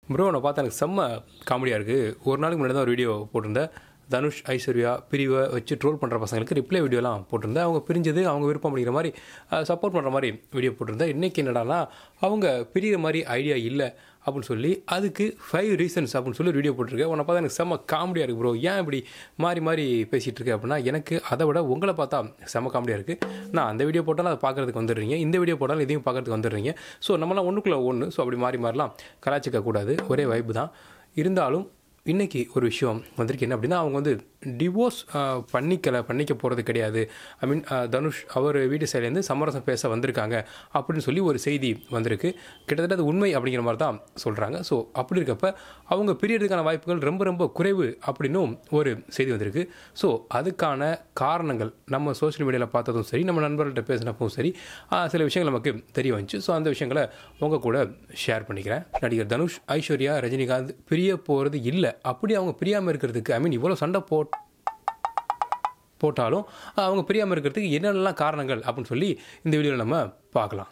Bro நான் பார்த்தா எனக்கு செம்ம காமெடியாக இருக்குது ஒரு நாளைக்கு முன்னாடி தான் ஒரு வீடியோ போட்டிருந்தேன் தனுஷ் ஐஸ்வர்யா பிரிவை வச்சு ட்ரோல் பண்ணுற பசங்களுக்கு ரிப்ளை வீடியோலாம் போட்டிருந்தேன் அவங்க பிரிஞ்சது அவங்க விருப்பம் அப்படிங்கிற மாதிரி சப்போர்ட் பண்ணுற மாதிரி வீடியோ போட்டிருந்தேன் இன்றைக்கி என்னடானா அவங்க பிரிகிற மாதிரி ஐடியா இல்லை அப்படின்னு சொல்லி அதுக்கு ஃபைவ் ரீசன்ஸ் அப்படின்னு சொல்லி வீடியோ போட்டிருக்கேன் உன்னை பார்த்தா எனக்கு செம்ம காமெடியாக இருக்குது ப்ரோ ஏன் இப்படி மாறி மாறி பேசிகிட்டு இருக்கேன் அப்படின்னா எனக்கு அதை விட உங்களை பார்த்தா செம்ம காமெடியாக இருக்குது நான் அந்த வீடியோ போட்டாலும் அதை பார்க்குறதுக்கு வந்துடுறீங்க இந்த வீடியோ போட்டாலும் இதையும் பார்க்குறதுக்கு வந்துடுறீங்க ஸோ நம்மளாம் ஒன்றுக்குள்ளே ஒன்று ஸோ அப்படி மாறி மாறலாம் கலாச்சிக்க கூடாது ஒரே வைப்பு தான் இருந்தாலும் இன்றைக்கி ஒரு விஷயம் வந்திருக்கு என்ன அப்படின்னா அவங்க வந்து டிவோர்ஸ் பண்ணிக்கலை பண்ணிக்க போகிறது கிடையாது ஐ மீன் தனுஷ் அவர் வீட்டு சைட்லேருந்து சமரசம் பேச வந்திருக்காங்க அப்படின்னு சொல்லி ஒரு செய்தி வந்திருக்கு கிட்டத்தட்ட அது உண்மை அப்படிங்கிற மாதிரி தான் சொல்கிறாங்க ஸோ அப்படி இருக்கப்ப அவங்க பிரியறதுக்கான வாய்ப்புகள் ரொம்ப ரொம்ப குறைவு அப்படின்னும் ஒரு செய்தி வந்திருக்கு ஸோ அதுக்கான காரணங்கள் நம்ம சோஷியல் மீடியாவில் பார்த்ததும் சரி நம்ம நண்பர்கள்ட்ட பேசினப்பவும் சரி ஆஹ், சில விஷயங்கள் நமக்கு தெரிய வந்துச்சு ஸோ அந்த விஷயங்களை உங்கள் கூட ஷேர் பண்ணிக்கிறேன் நடிகர் தனுஷ் ஐஸ்வர்யா ரஜினிகாந்த் பிரிய போகிறது இல்லை அப்படி அவங்க பிரியாமல் இருக்கிறதுக்கு ஐ மீன் இவ்வளோ சண்டை போ போட்டாலும் அவங்க பிரியாமல் இருக்கிறதுக்கு என்னென்னலாம் காரணங்கள் அப்படின்னு சொல்லி இந்த வீடியோவில் நம்ம பார்க்கலாம்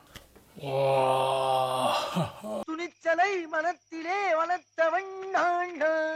துணிச்சலை மனத்திலே வளர்த்தவன் நான்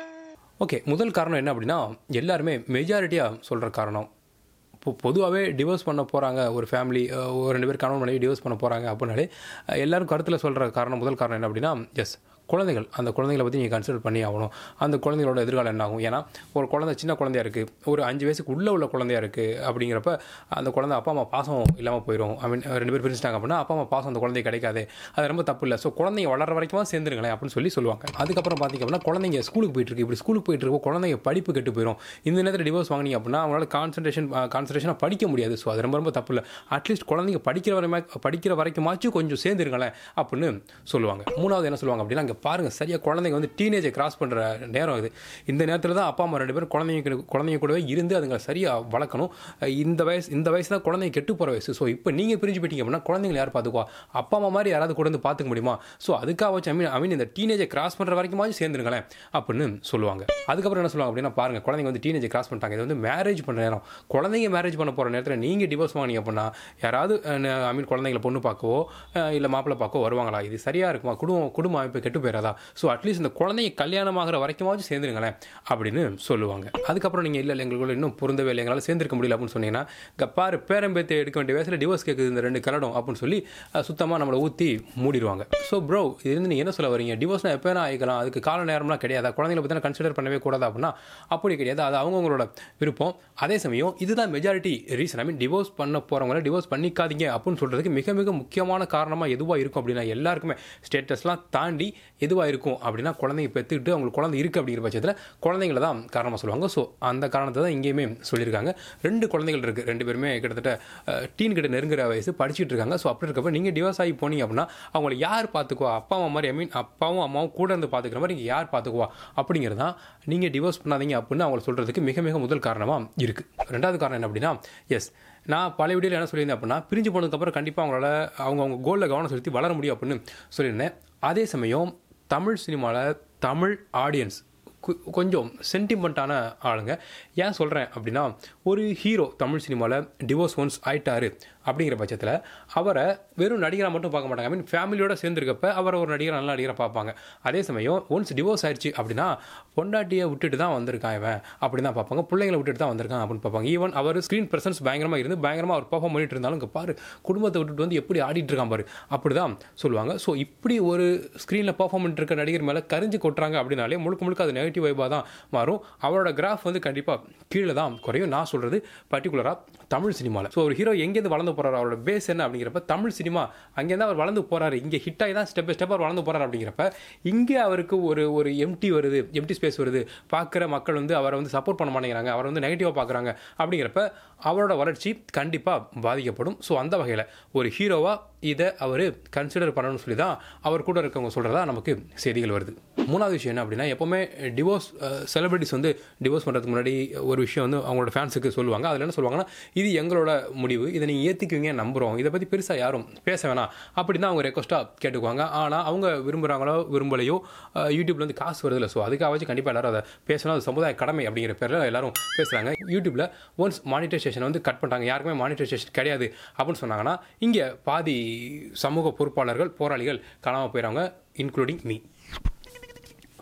ஓகே முதல் காரணம் என்ன அப்படின்னா எல்லாருமே மெஜாரிட்டியாக சொல்கிற காரணம் இப்போ பொதுவாகவே டிவோர்ஸ் பண்ண போகிறாங்க ஒரு ஃபேமிலி ஒரு ரெண்டு பேர் கணவன் மனைவி டிவோர்ஸ் பண்ண போகிறாங்க அப்படின்னாலே அஹ், எல்லாரும் கருத்தில் சொல்கிற காரணம் முதல் காரணம் என்ன அப்படின்னா எஸ் குழந்தைகள் அந்த குழந்தைகளை பற்றி நீங்கள் கன்சிடர் பண்ணி ஆகணும் அந்த குழந்தைகளோட எதிர்காலம் என்ன ஆகும் ஏன்னா ஒரு குழந்தை சின்ன குழந்தையா இருக்குது ஒரு அஞ்சு வயசுக்கு உள்ளே உள்ள குழந்தையா இருக்குது அப்படிங்கிறப்ப அந்த குழந்தை அப்பா அம்மா பாசம் இல்லாமல் போயிடும் ஐ மீன் ரெண்டு பேர் பிரிஞ்சிட்டாங்க அப்படின்னா அப்பா அம்மா பாசம் அந்த குழந்தை கிடைக்காது அது ரொம்ப தப்பு இல்லை ஸோ குழந்தைங்க வளர வரைக்கும் சேர்ந்துருங்களேன் அப்படின்னு சொல்லி சொல்லுவாங்க அதுக்கப்புறம் பார்த்தீங்க அப்படின்னா குழந்தைங்க ஸ்கூலுக்கு போயிட்டு இருக்கு இப்படி ஸ்கூலுக்கு போயிட்டு இருக்கோ குழந்தைங்க படிப்பு கெட்டு போயிடும் இந்த நேரத்தில் டிவோர்ஸ் வாங்கினீங்க அப்படின்னா அவங்களால கான்சன்ட்ரேஷன் கான்சன்ட்ரேஷனாக படிக்க முடியாது ஸோ அது ரொம்ப ரொம்ப தப்பு இல்லை அட்லீஸ்ட் குழந்தைங்க படிக்கிற வரைமே படிக்கிற வரைக்குமாச்சும் கொஞ்சம் சேர்ந்துருங்களேன் அப்படின்னு சொல்லுவாங்க மூணாவது என்ன சொல்லுவாங்க அப்படின்னா இங்கே பாருங்கள் சரியாக குழந்தைங்க வந்து டீனேஜை கிராஸ் பண்ணுற நேரம் இது இந்த நேரத்தில் தான் அப்பா அம்மா ரெண்டு பேரும் குழந்தைங்க கூட- குழந்தைங்க கூடவே இருந்து அதுங்களை சரியாக வளர்க்கணும் அஹ் இந்த வயசு இந்த வயசு தான் குழந்தைங்க கெட்டு போகிற வயசு ஸோ இப்போ நீங்கள் பிரிஞ்சு போயிட்டீங்க அப்படின்னா குழந்தைங்களை யார் பார்த்துக்குவா அப்பா அம்மா மாதிரி யாராவது கூட வந்து பார்த்துக்க முடியுமா ஸோ அதுக்காக வச்சு ஐ மீன் ஐ மீன் இந்த டீனேஜை கிராஸ் பண்ணுற வரைக்குமாச்சும் சேர்ந்துருங்களேன் அப்படின்னு சொல்லுவாங்க அதுக்கப்புறம் என்ன சொல்லுவாங்க அப்படின்னா பாருங்கள் குழந்தைங்க வந்து டீனேஜை கிராஸ் பண்ணிட்டாங்க இது வந்து மேரேஜ் பண்ணுற நேரம் குழந்தைங்க மேரேஜ் பண்ண போகிற நேரத்தில் நீங்கள் டிவோர்ஸ் வாங்கினீங்க அப்படின்னா யாராவது ஐ மீன் குழந்தைங்களை பொண்ணு பார்க்கவோ இல்லை மாப்பிள்ளை பார்க்கவோ வருவாங்களா இது சரியாக இருக்குமா குடும்பம் குடும்ப அமைப்பு கெட்டு போயிடாதா ஸோ அட்லீஸ்ட் இந்த குழந்தைங்க கல்யாணம் ஆகிற வரைக்குமாச்சும் சேர்ந்துருங்களேன் அப்படின்னு சொல்லுவாங்க அதுக்கப்புறம் நீங்கள் இல்லை இல்லை எங்களுக்குள்ள இன்னும் பொருந்தவே இல்லை எங்களால் சேர்ந்திருக்க முடியல அப்படின்னு சொன்னீங்கன்னா இங்கே பாரு பேரம்பேத்தை எடுக்க வேண்டிய வயசில் டிவோர்ஸ் கேட்குது இந்த ரெண்டு கலடம் அப்படின்னு சொல்லி சுத்தமாக நம்மளை ஊற்றி மூடிடுவாங்க ஸோ ப்ரோ இது வந்து நீங்கள் என்ன சொல்ல வரீங்க டிவோர்ஸ்னால் எப்போ வேணா ஆகிக்கலாம் அதுக்கு கால நேரம்லாம் கிடையாது குழந்தைங்களை பற்றி கன்சிடர் பண்ணவே கூடாது அப்படின்னா அப்படி கிடையாது அது அவங்கவுங்களோட விருப்பம் அதே சமயம் இதுதான் majority reason I mean divorce பண்ண போகிறவங்கள டிவோர்ஸ் பண்ணிக்காதீங்க அப்படின்னு சொல்கிறதுக்கு மிக மிக முக்கியமான காரணமாக எதுவாக இருக்கும் அப்படின்னா எல்லாருக்குமே ஸ்டேட்டஸ்லாம் தாண்டி எதுவாக இருக்கும் அப்படின்னா குழந்தைங்க பெற்றுக்கிட்டு அவங்களுக்கு குழந்தை இருக்குது அப்படிங்கிற பட்சத்தில் குழந்தைங்கள தான் காரணமாக சொல்லுவாங்க ஸோ அந்த காரணத்தை தான் இங்கேயுமே சொல்லியிருக்காங்க ரெண்டு குழந்தைகள் இருக்குது ரெண்டு பேருமே கிட்டத்தட்ட டீன் கிட்ட நெருங்குற வயசு படிச்சுட்டு இருக்காங்க ஸோ அப்படி இருக்கப்ப நீங்கள் டிவோர்ஸ் ஆகி போனீங்க அப்படின்னா அவங்கள யார் பார்த்துக்குவா அப்பா அம்மா மாதிரி ஐ மீன் அப்பாவும் அம்மாவும் கூட இருந்து பார்த்துக்கிற மாதிரி நீங்கள் யார் பார்த்துக்குவா அப்படிங்கிறது தான் நீங்கள் டிவோர்ஸ் பண்ணாதீங்க அப்படின்னு அவங்க சொல்கிறதுக்கு மிக மிக முதல் காரணமாக இருக்குது ரெண்டாவது காரணம் என்ன அப்படின்னா எஸ் நான் பல வீடியோவில் என்ன சொல்லியிருந்தேன் அப்படின்னா பிரிஞ்சு போனதுக்கப்புறம் கண்டிப்பாக அவங்களால அவங்க அவங்க கோலில் கவனம் செலுத்தி வளர முடியும் அப்படின்னு சொல்லியிருந்தேன் அதே சமயம் தமிழ் சினிமாவில் தமிழ் ஆடியன்ஸ் கொஞ்சம் சென்டிமெண்ட்டான ஆளுங்க ஏன் சொல்கிறேன் அப்படின்னா ஒரு ஹீரோ தமிழ் சினிமாவில் டிவோர்ஸ் ஒன்ஸ் ஆயிட்டாரு அப்படிங்கிற பட்சத்தில் அவரை வெறும் நடிகராக மட்டும் பார்க்க மாட்டாங்க ஐ மீன் ஃபேமிலியோட சேர்ந்துருக்கப்ப அவரை ஒரு நடிகர் நல்ல நடிகரை பார்ப்பாங்க அதே சமயம் ஒன்ஸ் டிவோர்ஸ் ஆயிடுச்சு அப்படின்னா பொண்டாட்டியை விட்டுட்டு தான் வந்திருக்கான் இவன் அப்படி தான் பார்ப்பாங்க பிள்ளைங்களை விட்டுட்டு தான் வந்திருக்கான் அப்படின்னு பார்ப்பாங்க ஈவன் அவர் ஸ்க்ரீன் பிரசன்ஸ் பயங்கரமாக இருந்து பயங்கரமாக அவர் பர்ஃபார்ம் பண்ணிட்டு இருந்தாலும் இங்கே பாரு குடும்பத்தை விட்டுட்டு வந்து எப்படி ஆடிட்டு இருக்கான் பாரு அப்படி தான் சொல்லுவாங்க ஸோ இப்படி ஒரு ஸ்க்ரீனில் பர்ஃபார்ம் பண்ணிட்டு இருக்க நடிகர் மேலே கரிஞ்சு கொட்டுறாங்க அப்படின்னாலே முழுக்க முழுக்க அது நெகட்டிவ் வைபாக தான் மாறும் அவரோட கிராஃப் வந்து கண்டிப்பாக கீழே தான் குறையும் நான் சொல்கிறது பர்டிகுலராக தமிழ் சினிமாவில் ஸோ ஒரு ஹீரோ எங்கேருந்து வளர்ந்து போகிறாரு அவரோட பேஸ் என்ன அப்படிங்கிறப்ப தமிழ் சினிமா அங்கேருந்து அவர் வளர்ந்து போகிறாரு இங்கே ஹிட் ஆகி தான் ஸ்டெப் பை ஸ்டெப் அவர் வளர்ந்து போகிறாரு அப்படிங்கிறப்ப இங்கே அவருக்கு ஒரு ஒரு எம்டி வருது எம்டி ஸ்பேஸ் வருது பார்க்குற மக்கள் வந்து அவரை வந்து சப்போர்ட் பண்ண மாட்டேங்கிறாங்க அவரை வந்து நெகட்டிவாக பார்க்குறாங்க அப்படிங்கிறப்ப அவரோட வளர்ச்சி கண்டிப்பாக பாதிக்கப்படும் ஸோ அந்த வகையில் ஒரு ஹீரோவாக இதை அவர் கன்சிடர் பண்ணணும்னு சொல்லி தான் அவர் கூட இருக்கவங்க சொல்கிறதா நமக்கு செய்திகள் வருது மூணாவது விஷயம் என்ன அப்படின்னா எப்போவுமே டிவோர்ஸ் செலிபிரிட்டிஸ் வந்து டிவோர்ஸ் பண்ணுறதுக்கு முன்னாடி ஒரு விஷயம் வந்து அவங்களோட ஃபேன்ஸுக்கு சொல்லுவாங்க அதில் என்ன சொல்லுவாங்கன்னா இது எங்களோட முடிவு இதை நீங்கள் ஏற்றிக்குவீங்க நம்புகிறோம் இதை பற்றி பெருசாக யாரும் பேச வேணாம் அப்படி தான் அவங்க ரெக்வஸ்ட்டாக கேட்டுக்குவாங்க ஆனால் அவங்க விரும்புகிறாங்களோ விரும்பலையோ அஹ், யூடியூப்ல வந்து காசு வருதுல்ல ஸோ அதுக்காக வச்சு கண்டிப்பாக எல்லாரும் அதை பேசணும் அது சமுதாய கடமை அப்படிங்கிற பேரில் எல்லாரும் பேசுகிறாங்க யூடியூப்ல ஒன்ஸ் மானிட்டைசேஷன் வந்து கட் பண்ணிட்டாங்க யாருக்குமே மானிட்டைசேஷன் கிடையாது அப்படின்னு சொன்னாங்கன்னா இங்கே பாதி சமூக பொறுப்பாளர்கள் போராளிகள் காணாமல் போயிடுறாங்க இன்க்ளூடிங் மீ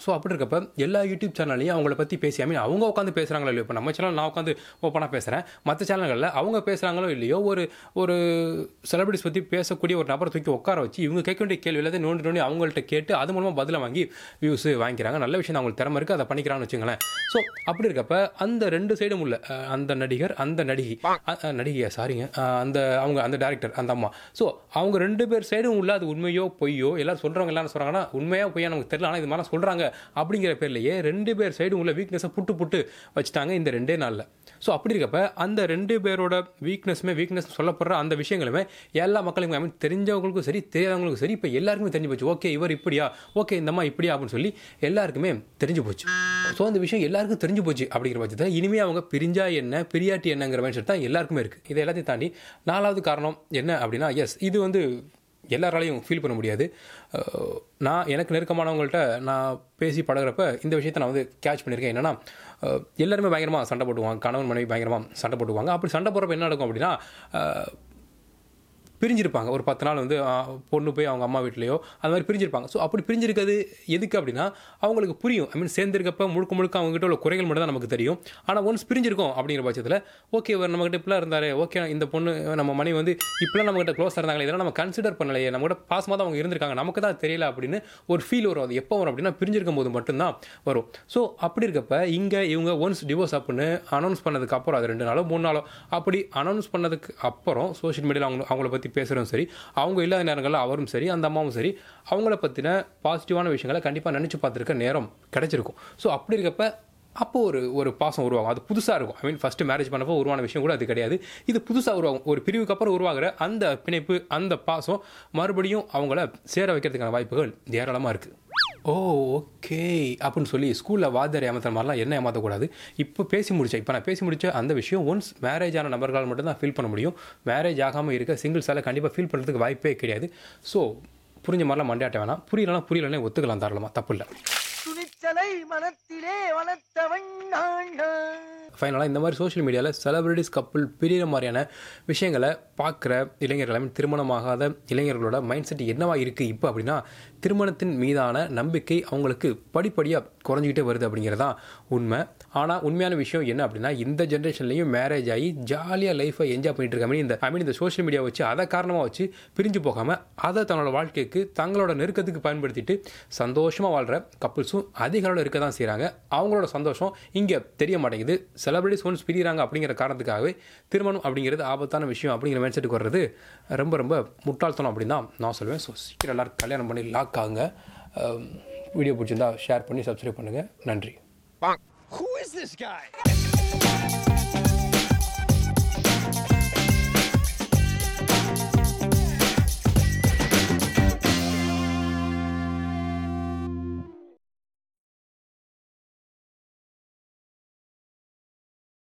ஸோ அப்படி இருக்கப்ப எல்லா யூடியூப் சேனல்லையும் அவங்கள பற்றி பேசி ஐ மீன் அவங்க உட்காந்து பேசுகிறாங்களோ இல்லையோ இப்போ நம்ம சேனல் நான் உட்காந்து ஓப்பனாக பேசுகிறேன் மற்ற சேனல்களில் அவங்க பேசுகிறாங்களோ இல்லையோ ஒரு ஒரு செலிபிரிட்டிஸ் பற்றி பேசக்கூடிய ஒரு நபரை தூக்கி உட்கார வச்சு இவங்க கேட்க வேண்டிய கேள்வி எல்லாத்தையும் நோண்டி நோண்டி அவங்கள்ட்ட கேட்டு அது மூலமாக பதிலை வாங்கி வியூஸ் வாங்கிக்கிறாங்க நல்ல விஷயம் தான் அவங்களுக்கு திறமை இருக்குது அதை பண்ணிக்கிறான்னு வச்சுங்களேன் ஸோ அப்படி இருக்கப்ப அந்த ரெண்டு சைடும் உள்ள அஹ், அந்த நடிகர் அந்த நடிகை அ- அ, நடிகையா சாரிங்க அஹ், அந்த அவங்க அந்த டேரக்டர் அந்த அம்மா ஸோ அவங்க ரெண்டு பேர் சைடும் உள்ள அது உண்மையோ பொய்யோ எல்லாரும் சொல்கிறவங்க எல்லாரும் சொல்கிறாங்கன்னா உண்மையா பொய்யா நமக்கு தெரியல ஆனால் இது மாதிரி சொல்கிறாங்க அப்படிங்கிற பேர்லையே ரெண்டு பேர் சைடும் உள்ள வீக்னஸை புட்டு புட்டு வச்சுட்டாங்க இந்த ரெண்டே நாளில் ஸோ அப்படி இருக்கப்ப அந்த ரெண்டு பேரோட வீக்னஸுமே வீக்னஸ் சொல்லப்படுற அந்த விஷயங்களுமே எல்லா மக்களுக்கும் ஐ மீன் தெரிஞ்சவங்களுக்கும் சரி தெரியாதவங்களுக்கும் சரி இப்போ எல்லாருக்குமே தெரிஞ்சு போச்சு ஓகே இவர் இப்படியா ஓகே இந்த அம்மா இப்படியா அப்படின்னு சொல்லி எல்லாருக்குமே தெரிஞ்சு போச்சு ஸோ அந்த விஷயம் எல்லாருக்கும் தெரிஞ்சு போச்சு அப்படிங்கிற பட்சத்தில் இனிமே அவங்க பிரிஞ்சா என்ன பிரியாட்டி என்னங்கிற மைண்ட் தான் எல்லாருக்குமே இருக்குது இதை எல்லாத்தையும் தாண்டி நாலாவது காரணம் என்ன அப்படின்னா எஸ் இது வந்து எல்லாராலையும் ஃபீல் பண்ண முடியாது அஹ், நான் எனக்கு நெருக்கமானவங்கள்ட்ட நான் பேசி பழகுறப்ப இந்த விஷயத்தை நான் வந்து கேட்ச் பண்ணியிருக்கேன் என்னன்னா அஹ், எல்லாருமே பயங்கரமாக சண்டை போட்டுக்குவாங்க கணவன் மனைவி பயங்கரமாக சண்டை போட்டுக்குவாங்க அப்படி சண்டை போடுறப்ப என்ன நடக்கும் அப்படின்னா அஹ், பிரிஞ்சிருப்பாங்க ஒரு பத்து நாள் வந்து ஆ, பொண்ணு போய் அவங்க அம்மா வீட்லேயோ அந்த மாதிரி பிரிஞ்சிருப்பாங்க ஸோ அப்படி பிரிஞ்சிருக்கிறது எதுக்கு அப்படின்னா அவங்களுக்கு புரியும் ஐ மீன் சேர்ந்திருக்கப்ப முழுக்க முழுக்க அவங்க கிட்ட உள்ள குறைகள் மட்டும் தான் நமக்கு தெரியும் ஆனால் ஒன்ஸ் பிரிஞ்சிருக்கோம் அப்படிங்கிற பட்சத்தில் ஓகே இவர் நம்மகிட்ட இப்படிலாம் இருந்தாரு ஓகே இந்த பொண்ணு நம்ம மனைவி வந்து இப்படிலாம் நம்மகிட்ட க்ளோஸ் இருந்தாங்களே இதெல்லாம் நம்ம கன்சிடர் பண்ணலையே நம்ம கூட பாசமாக தான் அவங்க இருந்திருக்காங்க நமக்கு தான் தெரியல அப்படின்னு ஒரு ஃபீல் வரும் அது எப்போ வரும் அப்படின்னா பிரிஞ்சிருக்கும் போது மட்டும்தான் வரும் ஸோ அப்படி இருக்கப்ப இங்கே இவங்க ஒன்ஸ் டிவோர்ஸ் அப்படின்னு அனௌன்ஸ் பண்ணதுக்கு அப்புறம் அது ரெண்டு நாளோ மூணு நாளோ அப்படி அனௌன்ஸ் பண்ணதுக்கு அப்புறம் சோஷியல் மீடியாவில் அவங்க அவங்கள பற்றி பேசுகிறதும் சரி அவங்க இல்லாத நேரங்களில் அவரும் சரி அந்த அம்மாவும் சரி அவங்கள பற்றின பாசிட்டிவான விஷயங்களை கண்டிப்பாக நினச்சி பார்த்துருக்க நேரம் கிடைச்சிருக்கும் ஸோ அப்படி இருக்கப்ப அப்போ ஒரு ஒரு பாசம் உருவாகும் அது புதுசாக இருக்கும் ஐ மீன் ஃபஸ்ட்டு மேரேஜ் பண்ணப்போ உருவான விஷயம் கூட அது கிடையாது இது புதுசாக உருவாகும் ஒரு பிரிவுக்கு அப்புறம் உருவாகிற அந்த பிணைப்பு அந்த பாசம் மறுபடியும் அவங்கள சேர வைக்கிறதுக்கான வாய்ப்புகள் ஏராளமாக இருக்குது ஓ ஓகே அப்படின்னு சொல்லி ஸ்கூலில் வாத்தியார் ஏமாத்துற மாதிரிலாம் என்ன ஏமாற்றக்கூடாது இப்போ பேசி முடிச்சேன் இப்போ நான் பேசி முடிச்ச அந்த விஷயம் ஒன்ஸ் மேரேஜ் ஆன நபர்களால் மட்டும்தான் ஃபீல் பண்ண முடியும் மேரேஜ் ஆகாமல் இருக்க சிங்கிள்ஸால் கண்டிப்பாக ஃபீல் பண்ணுறதுக்கு வாய்ப்பே கிடையாது ஸோ புரிஞ்ச மாதிரிலாம் மண்டையாட்ட வேணாம் புரியலனா புரியலனே ஒத்துக்கலாம் தாராளமாக தப்பு இல்லை துணிச்சலை மனத்திலே வளர்த்தவன் நான் ஃபைனலாக இந்த மாதிரி சோஷியல் மீடியாவில் செலிபிரிட்டிஸ் கப்புள் பிரிகிற மாதிரியான விஷயங்களை பார்க்குற இளைஞர்கள் I mean, திருமணமாகாத இளைஞர்களோட மைண்ட் செட் என்னவா இருக்குது இப்போ அப்படின்னா திருமணத்தின் மீதான நம்பிக்கை அவங்களுக்கு படிப்படியாக குறைஞ்சிக்கிட்டே வருது அப்படிங்கிறது தான் உண்மை ஆனால் உண்மையான விஷயம் என்ன அப்படின்னா இந்த ஜென்ரேஷன்லையும் மேரேஜ் ஆகி ஜாலியாக லைஃப்பை என்ஜாய் பண்ணிட்டு இருக்க மீன் இந்த ஐ மீன் இந்த சோஷியல் மீடியா வச்சு அதை காரணமாக வச்சு பிரிஞ்சு போகாமல் அதை தன்னோட வாழ்க்கைக்கு தங்களோட நெருக்கத்துக்கு பயன்படுத்திட்டு சந்தோஷமாக வாழ்கிற கப்புள்ஸும் அதிகளவில் இருக்க தான் செய்கிறாங்க அவங்களோட சந்தோஷம் இங்கே தெரிய மாட்டேங்குது செலிபிரிட்டிஸ் ஒன்ஸ் பிரிகிறாங்க அப்படிங்கிற காரணத்துக்காகவே திருமணம் அப்படிங்கிறது ஆபத்தான விஷயம் அப்படிங்கிற மைண்ட் செட்டுக்கு வர்றது ரொம்ப ரொம்ப முட்டாள்தனம் அப்படின்னு தான் நான் சொல்லுவேன் ஸோ சீக்கிரம் எல்லாரும் கல்யாணம் பண்ணி லாக் ஆகுங்க வீடியோ பிடிச்சிருந்தா ஷேர் பண்ணி சப்ஸ்கிரைப் பண்ணுங்கள் நன்றி Who is this guy?